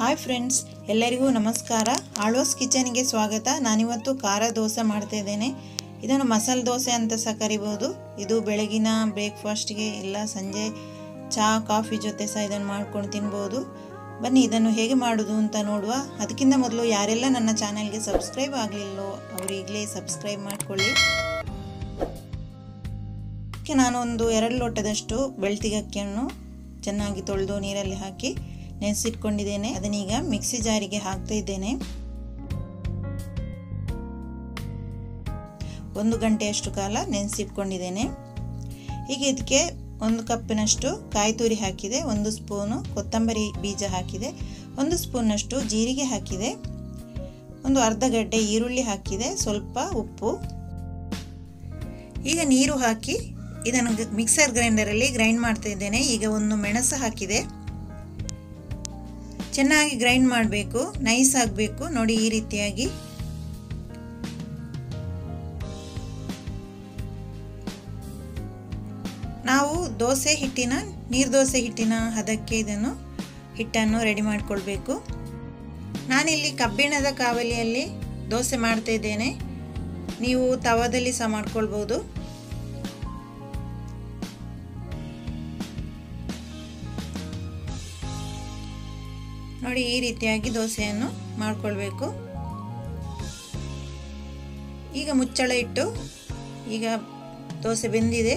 hi friends ಎಲ್ಲರಿಗೂ ನಮಸ್ಕಾರ ಆಳ್ವಾಸ್ ಕಿಚನ್ಗೆ ಸ್ವಾಗತ ನಾನಿವತ್ತು ಖಾರ ದೋಸೆ ಮಾಡ್ತಾ ಇದ್ದೇನೆ ಇದನ್ನು ಮಸಾಲೆ ದೋಸೆ ಅಂತ ಸಹ ಕರಿಬೋದು ಇದು ಬೆಳಗಿನ ಬ್ರೇಕ್ಫಾಸ್ಟ್ಗೆ ಇಲ್ಲ ಸಂಜೆ ಚಹಾ ಕಾಫಿ ಜೊತೆ ಸಹ ಇದನ್ನು ಮಾಡ್ಕೊಂಡು ತಿನ್ಬೋದು ಬನ್ನಿ ಇದನ್ನು ಹೇಗೆ ಮಾಡೋದು ಅಂತ ನೋಡುವ ಅದಕ್ಕಿಂತ ಮೊದಲು ಯಾರೆಲ್ಲ ನನ್ನ ಚಾನಲ್ಗೆ ಸಬ್ಸ್ಕ್ರೈಬ್ ಆಗಲಿಲ್ಲೋ ಅವರು ಈಗಲೇ ಸಬ್ಸ್ಕ್ರೈಬ್ ಮಾಡಿಕೊಳ್ಳಿ ಅದಕ್ಕೆ ನಾನು ಒಂದು ಎರಡು ಲೋಟದಷ್ಟು ಬೆಳ್ತಿಗೆ ಅಕ್ಕಿಯನ್ನು ಚೆನ್ನಾಗಿ ತೊಳೆದು ನೀರಲ್ಲಿ ಹಾಕಿ ನೆನೆಸಿಟ್ಕೊಂಡಿದ್ದೇನೆ ಅದನ್ನೀಗ ಮಿಕ್ಸಿ ಜಾರಿಗೆ ಹಾಕ್ತಾ ಇದ್ದೇನೆ ಒಂದು ಗಂಟೆಯಷ್ಟು ಕಾಲ ನೆನೆಸಿಟ್ಕೊಂಡಿದ್ದೇನೆ ಈಗ ಇದಕ್ಕೆ ಒಂದು ಕಪ್ಪಿನಷ್ಟು ಕಾಯಿ ತುರಿ ಹಾಕಿದೆ ಒಂದು ಸ್ಪೂನು ಕೊತ್ತಂಬರಿ ಬೀಜ ಹಾಕಿದೆ ಒಂದು ಸ್ಪೂನ್ನಷ್ಟು ಜೀರಿಗೆ ಹಾಕಿದೆ ಒಂದು ಅರ್ಧ ಗಡ್ಡೆ ಈರುಳ್ಳಿ ಹಾಕಿದೆ ಸ್ವಲ್ಪ ಉಪ್ಪು ಈಗ ನೀರು ಹಾಕಿ ಇದನ್ನು ಮಿಕ್ಸರ್ ಗ್ರೈಂಡರಲ್ಲಿ ಗ್ರೈಂಡ್ ಮಾಡ್ತಾ ಇದ್ದೇನೆ ಈಗ ಒಂದು ಮೆಣಸು ಹಾಕಿದೆ ಚೆನ್ನಾಗಿ ಗ್ರೈಂಡ್ ಮಾಡಬೇಕು ನೈಸ್ ಆಗಬೇಕು ನೋಡಿ ಈ ರೀತಿಯಾಗಿ ನಾವು ದೋಸೆ ಹಿಟ್ಟಿನ ನೀರು ದೋಸೆ ಹಿಟ್ಟಿನ ಹದಕ್ಕೆ ಇದನ್ನು ಹಿಟ್ಟನ್ನು ರೆಡಿ ಮಾಡಿಕೊಳ್ಬೇಕು ನಾನಿಲ್ಲಿ ಕಬ್ಬಿಣದ ಕಾವಲಿಯಲ್ಲಿ ದೋಸೆ ಮಾಡ್ತಾ ಇದ್ದೇನೆ ನೀವು ತವದಲ್ಲಿ ಸಹ ಮಾಡ್ಕೊಳ್ಬೋದು ನೋಡಿ ಈ ರೀತಿಯಾಗಿ ದೋಸೆಯನ್ನು ಮಾಡಿಕೊಳ್ಬೇಕು ಈಗ ಮುಚ್ಚಳ ಇಟ್ಟು ಈಗ ದೋಸೆ ಬೆಂದಿದೆ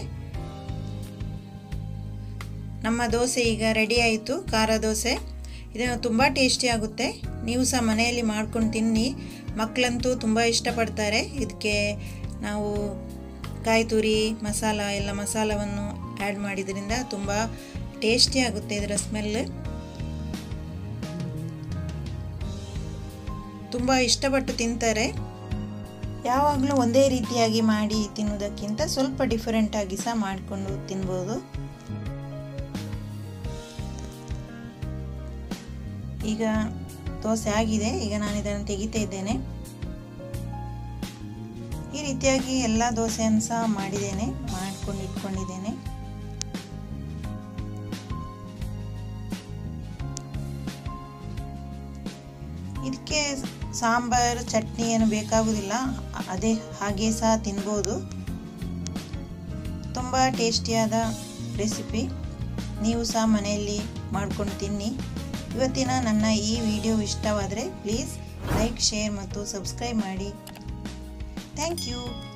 ನಮ್ಮ ದೋಸೆ ಈಗ ರೆಡಿ ಆಯಿತು ಖಾರ ದೋಸೆ ಇದನ್ನು ತುಂಬ ಟೇಸ್ಟಿ ಆಗುತ್ತೆ ನೀವು ಸಹ ಮನೆಯಲ್ಲಿ ಮಾಡ್ಕೊಂಡು ತಿನ್ನಿ ಮಕ್ಕಳಂತೂ ತುಂಬ ಇಷ್ಟಪಡ್ತಾರೆ ಇದಕ್ಕೆ ನಾವು ಕಾಯಿ ತುರಿ ಮಸಾಲ ಎಲ್ಲ ಮಸಾಲವನ್ನು ಆ್ಯಡ್ ಮಾಡಿದ್ರಿಂದ ತುಂಬ ಟೇಸ್ಟಿ ಆಗುತ್ತೆ ಇದರ ಸ್ಮೆಲ್ ತುಂಬ ಇಷ್ಟಪಟ್ಟು ತಿಂತಾರೆ ಯಾವಾಗಲೂ ಒಂದೇ ರೀತಿಯಾಗಿ ಮಾಡಿ ತಿನ್ನೋದಕ್ಕಿಂತ ಸ್ವಲ್ಪ ಡಿಫರೆಂಟ್ ಆಗಿ ಸಹ ಮಾಡಿಕೊಂಡು ತಿನ್ಬೋದು ಈಗ ದೋಸೆ ಆಗಿದೆ ಈಗ ನಾನು ಇದನ್ನು ತೆಗಿತಾ ಇದ್ದೇನೆ ಈ ರೀತಿಯಾಗಿ ಎಲ್ಲ ದೋಸೆಯನ್ನು ಸಹ ಮಾಡಿದ್ದೇನೆ ಮಾಡ್ಕೊಂಡು ಇಟ್ಕೊಂಡಿದ್ದೇನೆ ಇದಕ್ಕೆ ಸಾಂಬಾರು ಚಟ್ನಿ ಏನು ಬೇಕಾಗುವುದಿಲ್ಲ ಅದೇ ಹಾಗೆ ಸಹ ತಿನ್ಬೋದು ತುಂಬ ಟೇಸ್ಟಿಯಾದ ರೆಸಿಪಿ ನೀವು ಸಹ ಮನೆಯಲ್ಲಿ ಮಾಡ್ಕೊಂಡು ತಿನ್ನಿ ಇವತ್ತಿನ ನನ್ನ ಈ ವಿಡಿಯೋ ಇಷ್ಟವಾದರೆ ಪ್ಲೀಸ್ ಲೈಕ್ ಶೇರ್ ಮತ್ತು ಸಬ್ಸ್ಕ್ರೈಬ್ ಮಾಡಿ ಥ್ಯಾಂಕ್ ಯು